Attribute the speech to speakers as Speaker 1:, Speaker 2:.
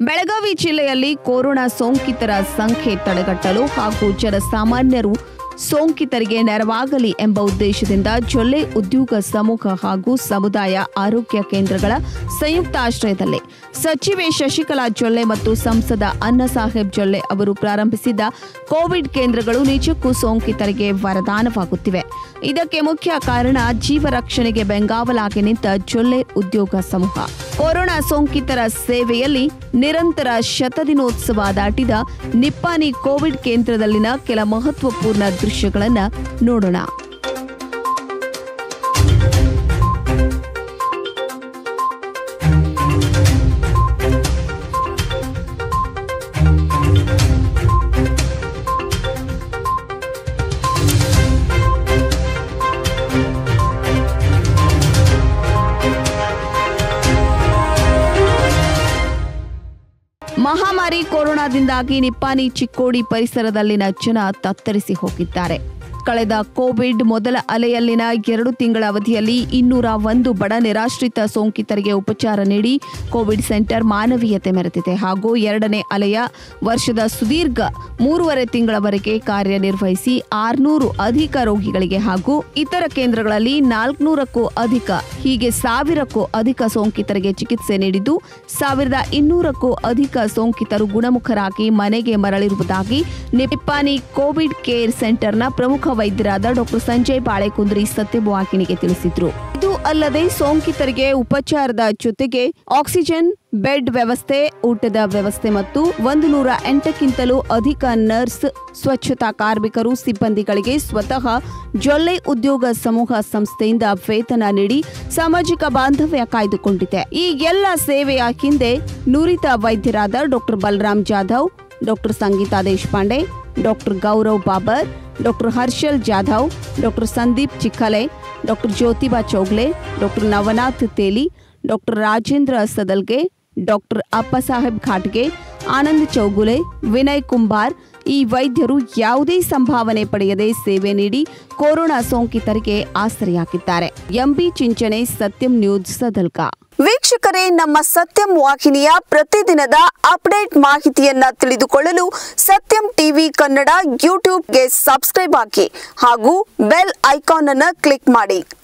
Speaker 1: ಬೆಳಗಾವಿ ಜಿಲ್ಲೆಯಲ್ಲಿ ಕೊರೋನಾ ಸೋಂಕಿತರ ಸಂಖ್ಯೆ ತಡೆಗಟ್ಟಲು ಹಾಗೂ ಜನಸಾಮಾನ್ಯರು ಸೋಂಕಿತರಿಗೆ ನೆರವಾಗಲಿ ಎಂಬ ಉದ್ದೇಶದಿಂದ ಜೊಲ್ಲೆ ಉದ್ಯೋಗ ಸಮೂಹ ಹಾಗೂ ಸಮುದಾಯ ಆರೋಗ್ಯ ಕೇಂದ್ರಗಳ ಸಂಯುಕ್ತ ಆಶ್ರಯದಲ್ಲಿ ಸಚಿವೆ ಶಶಿಕಲಾ ಜೊಲ್ಲೆ ಮತ್ತು ಸಂಸದ ಅನ್ನಸಾಹೇಬ್ ಜೊಲ್ಲೆ ಅವರು ಪ್ರಾರಂಭಿಸಿದ್ದ ಕೋವಿಡ್ ಕೇಂದ್ರಗಳು ನಿಜಕ್ಕೂ ಸೋಂಕಿತರಿಗೆ ವರದಾನವಾಗುತ್ತಿವೆ ಇದಕ್ಕೆ ಮುಖ್ಯ ಕಾರಣ ಜೀವ ರಕ್ಷಣೆಗೆ ಬೆಂಗಾವಲಾಗಿ ನಿಂತ ಜೊಲ್ಲೆ ಉದ್ಯೋಗ ಸಮೂಹ ಕೊರೋನಾ ಸೋಂಕಿತರ ಸೇವೆಯಲ್ಲಿ ನಿರಂತರ ಶತದಿನೋತ್ಸವ ದಾಟಿದ ನಿಪ್ಪಾನಿ ಕೋವಿಡ್ ಕೇಂದ್ರದಲ್ಲಿನ ಕೆಲ ಮಹತ್ವಪೂರ್ಣ ದೃಶ್ಯಗಳನ್ನ ನೋಡೋಣ ಮಹಾಮಾರಿ ಕೊರೋನಾದಿಂದಾಗಿ ನಿಪ್ಪಾನಿ ಚಿಕ್ಕೋಡಿ ಪರಿಸರದಲ್ಲಿನ ಜನ ತತ್ತರಿಸಿ ಹೋಗಿದ್ದಾರೆ ಕಳೆದ ಕೋವಿಡ್ ಮೊದಲ ಅಲೆಯಲ್ಲಿನ ಎರಡು ತಿಂಗಳ ಅವಧಿಯಲ್ಲಿ ಇನ್ನೂರ ಒಂದು ಬಡ ನಿರಾಶ್ರಿತ ಸೋಂಕಿತರಿಗೆ ಉಪಚಾರ ನೀಡಿ ಕೋವಿಡ್ ಸೆಂಟರ್ ಮಾನವೀಯತೆ ಮೆರೆದಿದೆ ಹಾಗೂ ಎರಡನೇ ಅಲೆಯ ವರ್ಷದ ಸುದೀರ್ಘ ಮೂರುವರೆ ತಿಂಗಳವರೆಗೆ ಕಾರ್ಯನಿರ್ವಹಿಸಿ ಆರ್ನೂರು ಅಧಿಕ ರೋಗಿಗಳಿಗೆ ಹಾಗೂ ಇತರ ಕೇಂದ್ರಗಳಲ್ಲಿ ನಾಲ್ಕುನೂರಕ್ಕೂ ಅಧಿಕ ಹೀಗೆ ಸಾವಿರಕ್ಕೂ ಅಧಿಕ ಸೋಂಕಿತರಿಗೆ ಚಿಕಿತ್ಸೆ ನೀಡಿದ್ದು ಸಾವಿರದ ಇನ್ನೂರಕ್ಕೂ ಅಧಿಕ ಸೋಂಕಿತರು ಗುಣಮುಖರಾಗಿ ಮನೆಗೆ ಮರಳಿರುವುದಾಗಿ ನಿಪ್ಪಾನಿ ಕೋವಿಡ್ ಕೇರ್ ಸೆಂಟರ್ನ ಪ್ರಮುಖ ವೈದ್ಯರಾದ ಡಾಕ್ಟರ್ ಸಂಜಯ್ ಬಾಳೆಕುಂದ್ರಿ ಸತ್ಯವಾಹಿನಿಗೆ ತಿಳಿಸಿದ್ರು ಇದು ಅಲ್ಲದೆ ಸೋಂಕಿತರಿಗೆ ಉಪಚಾರದ ಜೊತೆಗೆ ಆಕ್ಸಿಜನ್ ಬೆಡ್ ವ್ಯವಸ್ಥೆ ಊಟದ ವ್ಯವಸ್ಥೆ ಮತ್ತು ಒಂದು ನೂರ ಎಂಟಕ್ಕಿಂತಲೂ ಅಧಿಕ ನರ್ಸ್ ಸ್ವಚ್ಛತಾ ಕಾರ್ಮಿಕರು ಸಿಬ್ಬಂದಿಗಳಿಗೆ ಸ್ವತಃ ಜೊಲ್ಲೆ ಉದ್ಯೋಗ ಸಮೂಹ ಸಂಸ್ಥೆಯಿಂದ ವೇತನ ನೀಡಿ ಸಾಮಾಜಿಕ ಬಾಂಧವ್ಯ ಕಾಯ್ದುಕೊಂಡಿದೆ ಈ ಎಲ್ಲ ಸೇವೆಯ ಹಿಂದೆ ನುರಿತ ವೈದ್ಯರಾದ doctor Balram Jadhav doctor Sangeeta Deshpande doctor Gaurav Babar doctor Harshal Jadhav doctor Sandeep Chikkale doctor Jyotiba Chougle doctor Navnath Teli doctor Rajendra Sadalge doctor Appasaheb Khatge Anand Chougule Vinay Kumbar ಈ ವೈದ್ಯರು ಯಾವುದೇ ಸಂಭಾವನೆ ಪಡೆಯದೆ ಸೇವೆ ನೀಡಿ ಕೊರೋನಾ ಸೋಂಕಿತರಿಗೆ ಆಸರೆಯಾಗಿದ್ದಾರೆ ಎಂಬಿ ಚಿಂಚನೆ ಸತ್ಯಂ ನ್ಯೂಸ್ ಸದಲ್ಕಾ
Speaker 2: ವೀಕ್ಷಕರೇ ನಮ್ಮ ಸತ್ಯಂ ವಾಹಿನಿಯ ಪ್ರತಿದಿನದ ಅಪ್ಡೇಟ್ ಮಾಹಿತಿಯನ್ನ ತಿಳಿದುಕೊಳ್ಳಲು ಸತ್ಯಂ ಟಿವಿ ಕನ್ನಡ ಯೂಟ್ಯೂಬ್ಗೆ ಸಬ್ಸ್ಕ್ರೈಬ್ ಹಾಕಿ ಹಾಗೂ ಬೆಲ್ ಐಕಾನ್ ಅನ್ನು ಕ್ಲಿಕ್ ಮಾಡಿ